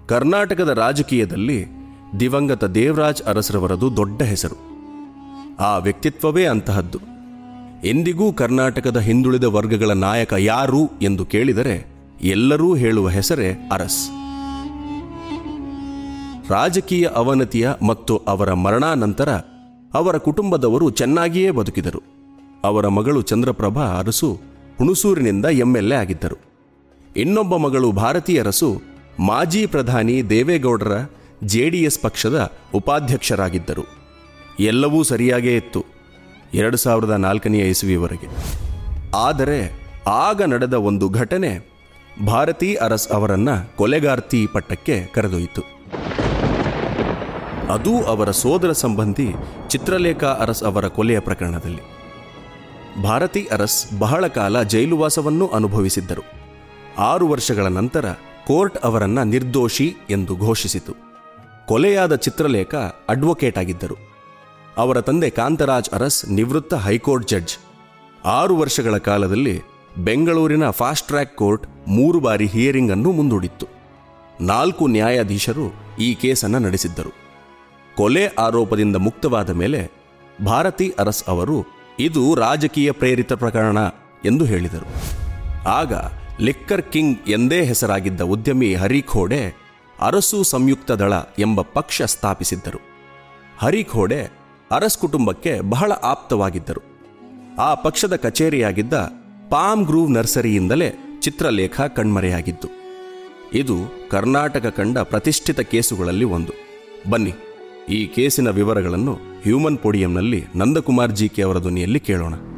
ಕರ್ನಾಟಕದ ರಾಜಕೀಯದಲ್ಲಿ ದಿವಂಗತ ದೇವರಾಜ್ ಅರಸರವರದು ದೊಡ್ಡ ಹೆಸರು ಆ ವ್ಯಕ್ತಿತ್ವವೇ ಅಂತಹದ್ದು ಎಂದಿಗೂ ಕರ್ನಾಟಕದ ಹಿಂದುಳಿದ ವರ್ಗಗಳ ನಾಯಕ ಯಾರು ಎಂದು ಕೇಳಿದರೆ ಎಲ್ಲರೂ ಹೇಳುವ ಹೆಸರೇ ಅರಸ್ ರಾಜಕೀಯ ಅವನತಿಯ ಮತ್ತು ಅವರ ಮರಣಾನಂತರ ಅವರ ಕುಟುಂಬದವರು ಚೆನ್ನಾಗಿಯೇ ಬದುಕಿದರು ಅವರ ಮಗಳು ಚಂದ್ರಪ್ರಭಾ ಅರಸು ಹುಣಸೂರಿನಿಂದ ಎಂಎಲ್ಎ ಆಗಿದ್ದರು ಇನ್ನೊಬ್ಬ ಮಗಳು ಭಾರತೀ ಅರಸು ಮಾಜಿ ಪ್ರಧಾನಿ ದೇವೇಗೌಡರ ಜೆಡಿಎಸ್ ಪಕ್ಷದ ಉಪಾಧ್ಯಕ್ಷರಾಗಿದ್ದರು ಎಲ್ಲವೂ ಸರಿಯಾಗೇ ಇತ್ತು ಎರಡು ಸಾವಿರದ ನಾಲ್ಕನೆಯ ಇಸುವಿಯವರೆಗೆ ಆದರೆ ಆಗ ನಡೆದ ಒಂದು ಘಟನೆ ಭಾರತೀ ಅರಸ್ ಅವರನ್ನ ಕೊಲೆಗಾರ್ತಿ ಪಟ್ಟಕ್ಕೆ ಕರೆದೊಯ್ಯಿತು ಅದು ಅವರ ಸೋದರ ಸಂಬಂಧಿ ಚಿತ್ರಲೇಖಾ ಅರಸ್ ಅವರ ಕೊಲೆಯ ಪ್ರಕರಣದಲ್ಲಿ ಭಾರತಿ ಅರಸ್ ಬಹಳ ಕಾಲ ಜೈಲುವಾಸವನ್ನು ಅನುಭವಿಸಿದ್ದರು ಆರು ವರ್ಷಗಳ ನಂತರ ಕೋರ್ಟ್ ಅವರನ್ನ ನಿರ್ದೋಷಿ ಎಂದು ಘೋಷಿಸಿತು ಕೊಲೆಯಾದ ಚಿತ್ರಲೇಖ ಅಡ್ವೊಕೇಟ್ ಆಗಿದ್ದರು ಅವರ ತಂದೆ ಕಾಂತರಾಜ್ ಅರಸ್ ನಿವೃತ್ತ ಹೈಕೋರ್ಟ್ ಜಡ್ಜ್ ಆರು ವರ್ಷಗಳ ಕಾಲದಲ್ಲಿ ಬೆಂಗಳೂರಿನ ಫಾಸ್ಟ್ ಟ್ರ್ಯಾಕ್ ಕೋರ್ಟ್ ಮೂರು ಬಾರಿ ಹಿಯರಿಂಗ್ ಅನ್ನು ಮುಂದೂಡಿತ್ತು ನಾಲ್ಕು ನ್ಯಾಯಾಧೀಶರು ಈ ಕೇಸನ್ನು ನಡೆಸಿದ್ದರು ಕೊಲೆ ಆರೋಪದಿಂದ ಮುಕ್ತವಾದ ಮೇಲೆ ಭಾರತಿ ಅರಸ್ ಅವರು ಇದು ರಾಜಕೀಯ ಪ್ರೇರಿತ ಪ್ರಕರಣ ಎಂದು ಹೇಳಿದರು ಆಗ ಲಿಕ್ಕರ್ ಕಿಂಗ್ ಎಂದೇ ಹೆಸರಾಗಿದ್ದ ಉದ್ಯಮಿ ಹರಿಖೋಡೆ ಅರಸು ಸಂಯುಕ್ತ ದಳ ಎಂಬ ಪಕ್ಷ ಸ್ಥಾಪಿಸಿದ್ದರು ಹರಿಖೋಡೆ ಅರಸ್ ಕುಟುಂಬಕ್ಕೆ ಬಹಳ ಆಪ್ತವಾಗಿದ್ದರು ಆ ಪಕ್ಷದ ಕಚೇರಿಯಾಗಿದ್ದ ಪಾಮ್ ಗ್ರೂವ್ ನರ್ಸರಿಯಿಂದಲೇ ಚಿತ್ರಲೇಖ ಕಣ್ಮರೆಯಾಗಿದ್ದು ಇದು ಕರ್ನಾಟಕ ಕಂಡ ಪ್ರತಿಷ್ಠಿತ ಕೇಸುಗಳಲ್ಲಿ ಒಂದು ಬನ್ನಿ ಈ ಕೇಸಿನ ವಿವರಗಳನ್ನು ಹ್ಯೂಮನ್ ಪೋಡಿಯಂನಲ್ಲಿ ನಂದಕುಮಾರ್ ಜಿ ಕೆ ಅವರ ಧ್ವನಿಯಲ್ಲಿ ಕೇಳೋಣ